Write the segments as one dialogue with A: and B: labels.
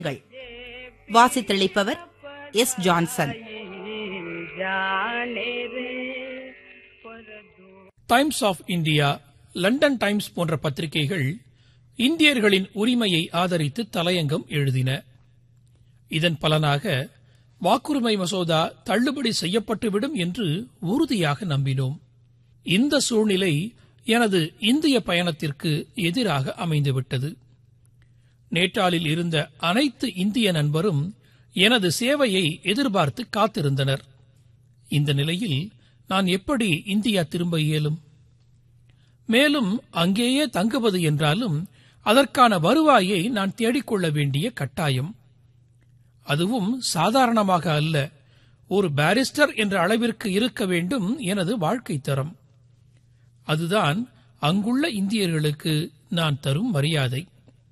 A: கள். வாசித்தளிப்பவர் S Johnson
B: Times of India London Times போன்ற பத்திரிகைகள் இந்தியர்களின் உரிமையை ஆதரித்து தலையங்கம் எழுதின இதன் பலனாக வாக்குரிமை மசோதா தள்ளுபடி செய்யப்பட்டுவிடும் என்று உறுதியாக நம்பினோம் இந்த சூழ்நிலை எனது இந்திய பயணத்திற்கு எதிராக அமைந்துவிட்டது நேட்டாளில் இருந்த அனைத்து இந்திய நண்பரும் எனது சேவையை எதிர்பார்த்து காத்திருந்தனர் இந்த நிலையில் நான் எப்படி இந்தியா திரும்ப இயலும் மேலும் அங்கேயே தங்குவது என்றாலும் அதற்கான வருவாயை நான் தேடிக்கொள்ள வேண்டிய கட்டாயம் அதுவும் சாதாரணமாக அல்ல ஒரு பாரிஸ்டர் என்ற அளவிற்கு இருக்க வேண்டும் எனது வாழ்க்கை தரம் அதுதான் அங்குள்ள இந்தியர்களுக்கு நான் தரும் மரியாதை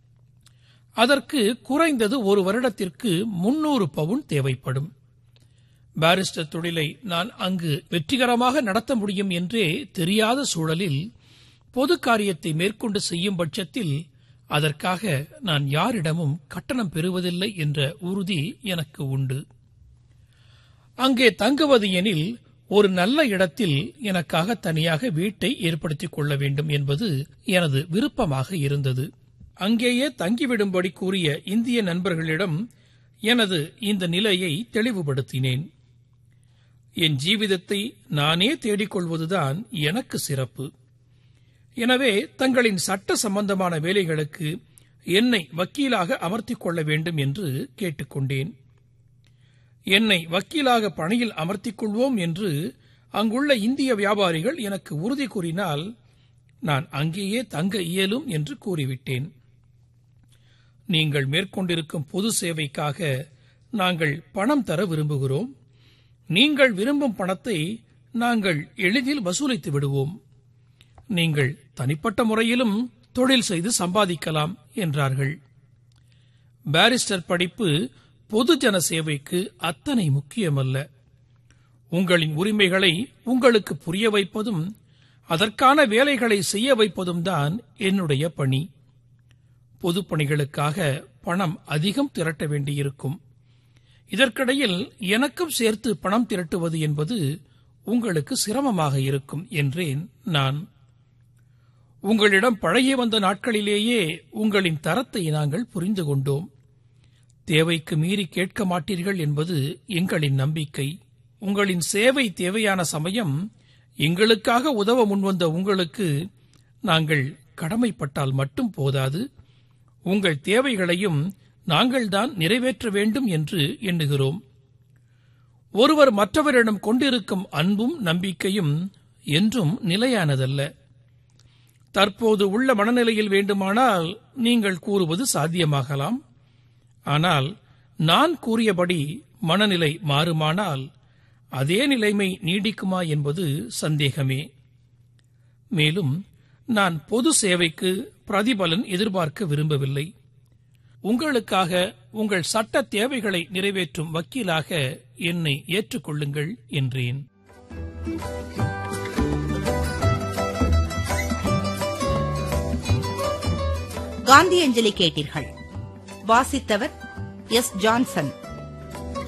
B: அதற்கு குறைந்தது ஒரு வருடத்திற்கு முன்னூறு பவுன் தேவைப்படும் பாரிஸ்டர் தொழிலை நான் அங்கு வெற்றிகரமாக நடத்த முடியும் என்றே தெரியாத சூழலில் பொது காரியத்தை மேற்கொண்டு செய்யும் பட்சத்தில் அதற்காக நான் யாரிடமும் கட்டணம் பெறுவதில்லை என்ற உறுதி எனக்கு உண்டு அங்கே தங்குவது எனில் ஒரு நல்ல இடத்தில் எனக்காக தனியாக வீட்டை ஏற்படுத்திக் கொள்ள வேண்டும் என்பது எனது விருப்பமாக இருந்தது அங்கேயே தங்கிவிடும்படி கூறிய இந்திய நண்பர்களிடம் எனது இந்த நிலையை தெளிவுபடுத்தினேன் என் ஜீவிதத்தை நானே தேடிக்கொள்வதுதான் எனக்கு சிறப்பு எனவே தங்களின் சட்ட சம்பந்தமான வேலைகளுக்கு என்னை வக்கீலாக அமர்த்திக் கொள்ள வேண்டும் என்று கேட்டுக்கொண்டேன் என்னை வக்கீலாக பணியில் அமர்த்திக் கொள்வோம் என்று அங்குள்ள இந்திய வியாபாரிகள் எனக்கு உறுதி கூறினால் நான் அங்கேயே தங்க இயலும் என்று கூறிவிட்டேன் நீங்கள் மேற்கொண்டிருக்கும் பொது சேவைக்காக நாங்கள் பணம் தர விரும்புகிறோம் நீங்கள் விரும்பும் பணத்தை நாங்கள் எளிதில் வசூலித்து விடுவோம் நீங்கள் தனிப்பட்ட முறையிலும் தொழில் செய்து சம்பாதிக்கலாம் என்றார்கள் பாரிஸ்டர் படிப்பு பொதுஜன சேவைக்கு அத்தனை முக்கியமல்ல உங்களின் உரிமைகளை உங்களுக்கு புரிய வைப்பதும் அதற்கான வேலைகளை செய்ய வைப்பதும் தான் என்னுடைய பணி பொதுப்பணிகளுக்காக பணம் அதிகம் திரட்ட வேண்டியிருக்கும் இதற்கிடையில் எனக்கும் சேர்த்து பணம் திரட்டுவது என்பது உங்களுக்கு சிரமமாக இருக்கும் என்றேன் நான் உங்களிடம் பழகி வந்த நாட்களிலேயே உங்களின் தரத்தை நாங்கள் புரிந்து கொண்டோம் தேவைக்கு மீறி கேட்க மாட்டீர்கள் என்பது எங்களின் நம்பிக்கை உங்களின் சேவை தேவையான சமயம் எங்களுக்காக உதவ முன்வந்த உங்களுக்கு நாங்கள் கடமைப்பட்டால் மட்டும் போதாது உங்கள் தேவைகளையும் நாங்கள்தான் நிறைவேற்ற வேண்டும் என்று எண்ணுகிறோம் ஒருவர் மற்றவரிடம் கொண்டிருக்கும் அன்பும் நம்பிக்கையும் என்றும் நிலையானதல்ல தற்போது உள்ள மனநிலையில் வேண்டுமானால் நீங்கள் கூறுவது சாத்தியமாகலாம் ஆனால் நான் கூறியபடி மனநிலை மாறுமானால் அதே நிலைமை நீடிக்குமா என்பது சந்தேகமே மேலும் நான் பொது சேவைக்கு பிரதிபலன் எதிர்பார்க்க விரும்பவில்லை உங்களுக்காக உங்கள் சட்ட தேவைகளை நிறைவேற்றும் வக்கீலாக என்னை ஏற்றுக்கொள்ளுங்கள் என்றேன்
A: காந்தியஞ்சலி கேட்டீர்கள் வாசித்தவர் எஸ் ஜான்சன்